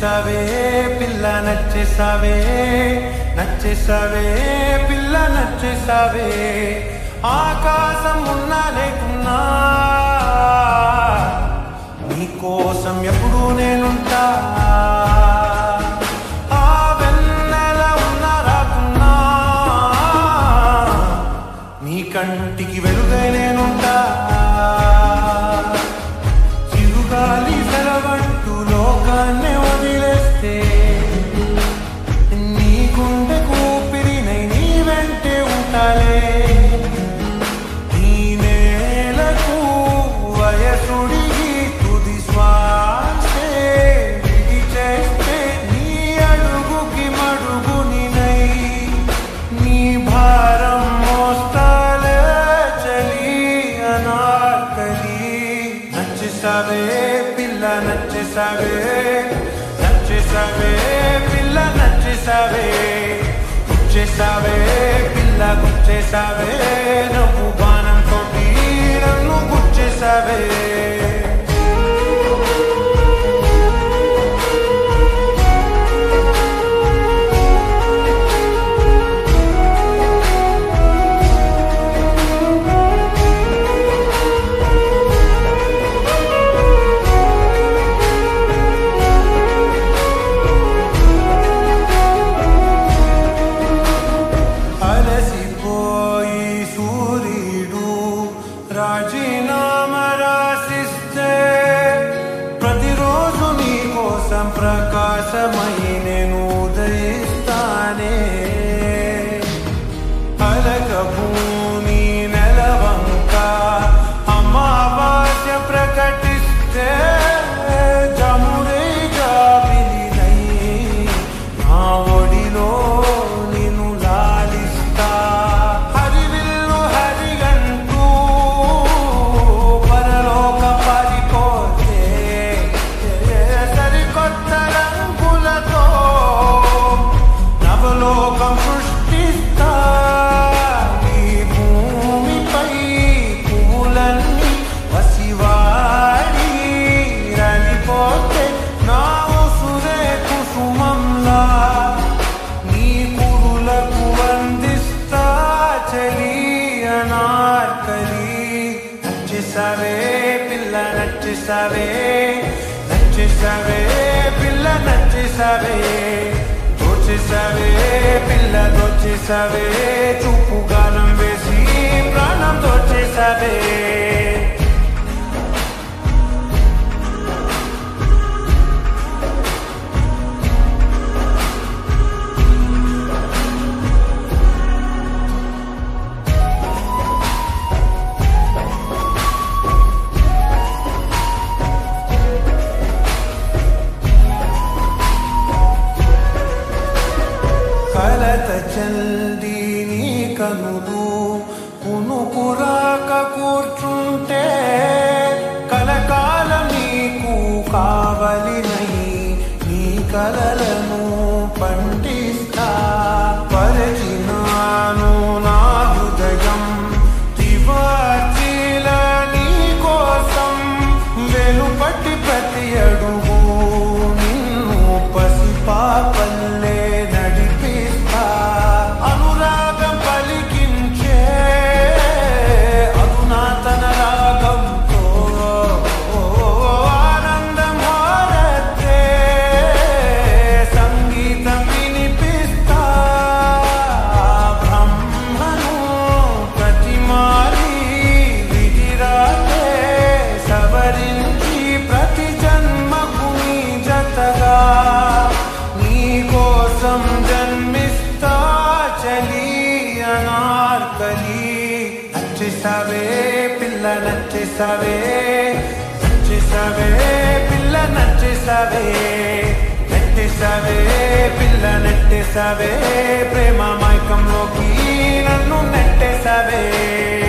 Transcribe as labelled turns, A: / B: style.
A: నచ్చేసావే పిల్ల నచ్చేసావే నచ్చేసావే పిల్ల నచ్చేసావే ఆకాశం ఉన్నా లేకున్నా నీకోసం ఎప్పుడూ నేనుంటా ఆ వెన్నెల ఉన్నా రాకున్నా నీ కంటికి వెలుగై నేనుంటా చిరుగాలి సెలవంటూ లోకాన్ని వదిలేస్తే నీ గుండె కూపిరినై నీ వెంటే ఉంటాలే ఈ నేలకు వయసుడిగి తుది శ్వాసే విడిచేస్తే నీ అడుగుకి మడుగునినై నీ భారం మోస్తాలే చలి అనార్కలి నచ్చేసావే పిల్ల నచ్చేసావే నచ్చేసావే పిల్ల నచ్చేసావే గుచ్చేసావే పిల్ల గుచ్చేసావే నువ్వు బాణంతో నన్ను గుచ్చేసావే అలసిపోయి సూర్యుడు రాజీనామా రాసిస్తే ప్రతిరోజు నీ కోసం ప్రకాశమై నేను ఉదయిస్తానే అలక భూమి నెలవంక అమావాస్య ప్రకటిస్తే జమురేగా విలీనై నా ఒడిలో నిన్ను లాలిస్తా హరివిల్లు హరిగంటూ పరలోక పారిపోతే సరికొత్త రంగులతో నవలోకం సృష్టిస్తా ఈ భూమిపై పూలన్నీ వసివాడి రలిపోతే నా ఉసురే కుసుమంలా నీ కురులకు అందిస్తా చలి అనార్కలి నచ్చేసావే పిల్ల నచ్చేసావే నచ్చేసావే పిల్ల నచ్చేసావే దోచేసావే పిల్ల దోచేసావే చూపు గానం వేసి ప్రాణం దోచేసావే కలత చల్ది నీ కనులు కునుకురాక కూర్చుంటే కలకాలం నీకు కావలినై నీ కలలను పండిస్తా పరిచినాను నా హృదయం తివాచీల నీ కోసం వెలుపటి ప్రతి అడుగు నిన్ను పసిపాపల్లే నడిపిస్తా అనురాగం పలికించే అధునాతన రాగంతో ఆనందం హారతే సంగీతం వినిపిస్తా బ్రహ్మను ప్రతిమారి విధిరాతే సవరించి ప్రతి జన్మకు నీ జతగా నీ కోసం జన్మిస్తా చలి అనార్కలి నచ్చేసావే పిల్ల నచ్చేసావే నచ్చేసావే పిల్ల నచ్చేసావే నెట్టేసావే పిల్ల నెట్టేసావే ప్రేమ మైకంలోకి నన్ను నెట్టేసావే